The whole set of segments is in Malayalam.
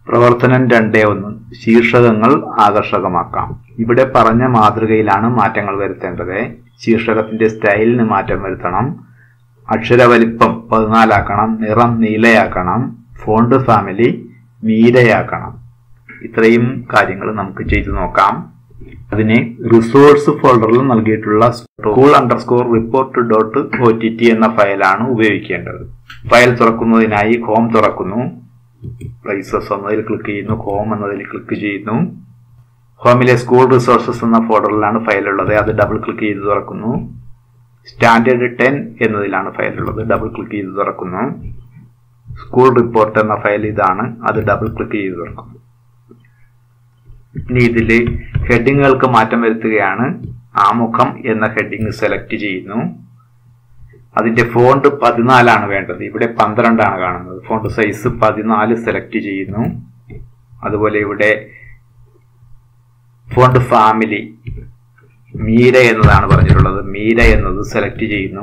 പ്രവർത്തനം രണ്ടേ ഒന്ന് ശീർഷകങ്ങൾ ആകർഷകമാക്കാം ഇവിടെ പറഞ്ഞ മാതൃകയിലാണ് മാറ്റങ്ങൾ വരുത്തേണ്ടത് ശീർഷകത്തിന്റെ സ്റ്റൈലിന് മാറ്റം വരുത്തണം അക്ഷരവലിപ്പം പതിനാലാക്കണം നിറം നീലയാക്കണം ഫോണ്ട് ഫാമിലി മീരയാക്കണം ഇത്രയും കാര്യങ്ങൾ നമുക്ക് ചെയ്തു നോക്കാം അതിന് റിസോഴ്സ് ഫോൾഡറിൽ നൽകിയിട്ടുള്ള school underscore report dot O T T എന്ന ഫയലാണ് ഉപയോഗിക്കേണ്ടത് ഫയൽ തുറക്കുന്നതിനായി ഹോം തുറക്കുന്നു പ്ലേസസ് എന്നതിൽ ക്ലിക്ക് ചെയ്യുന്നു ഹോം എന്നതിൽ ക്ലിക്ക് ചെയ്യുന്നു ഹോമിലെ സ്കൂൾ റിസോഴ്സസ് എന്ന ഫോൾഡറിലാണ് ഫയൽ ഉള്ളത് അത് ഡബിൾ ക്ലിക്ക് ചെയ്ത് തുറക്കുന്നു സ്റ്റാൻഡേർഡ് ടെൻ എന്നതിലാണ് ഫയൽ ഉള്ളത് ഡബിൾ ക്ലിക്ക് ചെയ്ത് തുറക്കുന്നു സ്കൂൾ റിപ്പോർട്ട് എന്ന ഫയൽ ഇതാണ് അത് ഡബിൾ ക്ലിക്ക് ചെയ്ത് തുറക്കുന്നു ഇനി ഇതിൽ ഹെഡിങ്ങുകൾക്ക് മാറ്റം വരുത്തുകയാണ് ആമുഖം എന്ന ഹെഡിങ് സെലക്ട് ചെയ്യുന്നു അതിന്റെ ഫോണ്ട് പതിനാലാണ് വേണ്ടത് ഇവിടെ പന്ത്രണ്ടാണ് കാണുന്നത് ഫോണ്ട് സൈസ് പതിനാല് സെലക്ട് ചെയ്യുന്നു അതുപോലെ ഇവിടെ ഫോണ്ട് ഫാമിലി മീര എന്നതാണ് പറഞ്ഞിട്ടുള്ളത് മീര എന്നത് സെലക്ട് ചെയ്യുന്നു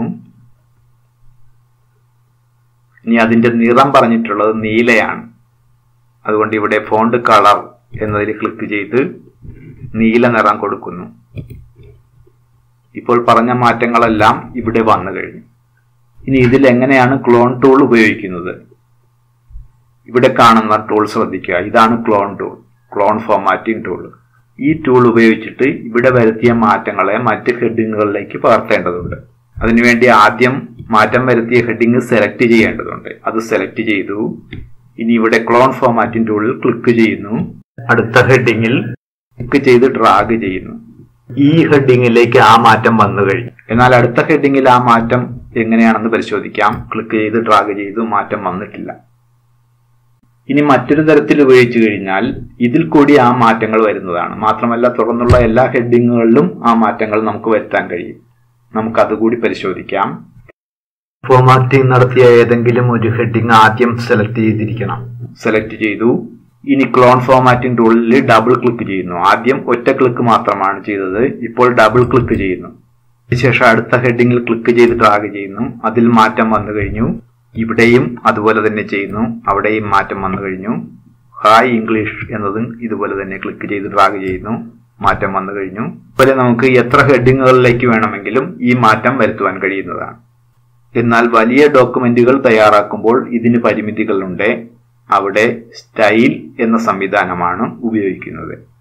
ഇനി അതിന്റെ നിറം പറഞ്ഞിട്ടുള്ളത് നീലയാണ് അതുകൊണ്ട് ഇവിടെ ഫോണ്ട് കളർ എന്നതിൽ ക്ലിക്ക് ചെയ്ത് നീല നിറം കൊടുക്കുന്നു ഇപ്പോൾ പറഞ്ഞ മാറ്റങ്ങളെല്ലാം ഇവിടെ വന്നു കഴിഞ്ഞു ഇനി ഇതിൽ എങ്ങനെയാണ് ക്ലോൺ ടൂൾ ഉപയോഗിക്കുന്നത് ഇവിടെ കാണുന്ന ടൂൾ ശ്രദ്ധിക്കുക ഇതാണ് clone tool clone formatting tool ഈ ടൂൾ ഉപയോഗിച്ചിട്ട് ഇവിടെ വരുത്തിയ മാറ്റങ്ങളെ മറ്റ് ഹെഡിങ്ങുകളിലേക്ക് പകർത്തേണ്ടതുണ്ട് അതിനുവേണ്ടി ആദ്യം മാറ്റം വരുത്തിയ ഹെഡിങ് സെലക്ട് ചെയ്യേണ്ടതുണ്ട് അത് സെലക്ട് ചെയ്തു ഇനി ഇവിടെ ക്ലോൺ ഫോർമാറ്റിംഗ് ടൂളിൽ ക്ലിക്ക് ചെയ്യുന്നു അടുത്ത ഹെഡിങ്ങിൽ ക്ലിക്ക് ചെയ്ത് ഡ്രാഗ് ചെയ്യുന്നു ഈ ഹെഡിങ്ങിലേക്ക് ആ മാറ്റം വന്നു കഴിഞ്ഞു എന്നാൽ അടുത്ത ഹെഡിങ്ങിൽ ആ മാറ്റം എങ്ങനെയാണെന്ന് പരിശോധിക്കാം ക്ലിക്ക് ചെയ്ത് ഡ്രാഗ് ചെയ്തു മാറ്റം വന്നിട്ടില്ല ഇനി മറ്റൊരു തരത്തിൽ ഉപയോഗിച്ചു കഴിഞ്ഞാൽ ഇതിൽ കൂടി ആ മാറ്റങ്ങൾ വരുന്നതാണ് മാത്രമല്ല തുടർന്നുള്ള എല്ലാ ഹെഡിങ്ങുകളിലും ആ മാറ്റങ്ങൾ നമുക്ക് വരുത്താൻ കഴിയും നമുക്ക് അതുകൂടി പരിശോധിക്കാം ഫോർമാറ്റിംഗ് നടത്തിയ ഏതെങ്കിലും ഒരു ഹെഡിങ് ആദ്യം സെലക്ട് ചെയ്തിരിക്കണം സെലക്ട് ചെയ്തു ഇനി ക്ലോൺ ഫോർമാറ്റിംഗ് ടൂളിൽ ഡബിൾ ക്ലിക്ക് ചെയ്യുന്നു ആദ്യം ഒറ്റ ക്ലിക്ക് മാത്രമാണ് ചെയ്തത് ഇപ്പോൾ ഡബിൾ ക്ലിക്ക് ചെയ്യുന്നു അതിനുശേഷം അടുത്ത ഹെഡിങ്ങിൽ ക്ലിക്ക് ചെയ്ത് ഡ്രാഗ് ചെയ്യുന്നു അതിൽ മാറ്റം വന്നു കഴിഞ്ഞു ഇവിടെയും അതുപോലെ തന്നെ ചെയ്യുന്നു അവിടെയും മാറ്റം വന്നു കഴിഞ്ഞു ഹായ് ഇംഗ്ലീഷ് എന്നതും ഇതുപോലെ തന്നെ ക്ലിക്ക് ചെയ്ത് ഡ്രാഗ് ചെയ്യുന്നു മാറ്റം വന്നു കഴിഞ്ഞു അതുപോലെ നമുക്ക് എത്ര ഹെഡിങ്ങുകളിലേക്ക് വേണമെങ്കിലും ഈ മാറ്റം വരുത്തുവാൻ കഴിയുന്നതാണ് എന്നാൽ വലിയ ഡോക്യുമെന്റുകൾ തയ്യാറാക്കുമ്പോൾ ഇതിന് പരിമിതികളുണ്ട് അവിടെ സ്റ്റൈൽ എന്ന സംവിധാനമാണ് ഉപയോഗിക്കുന്നത്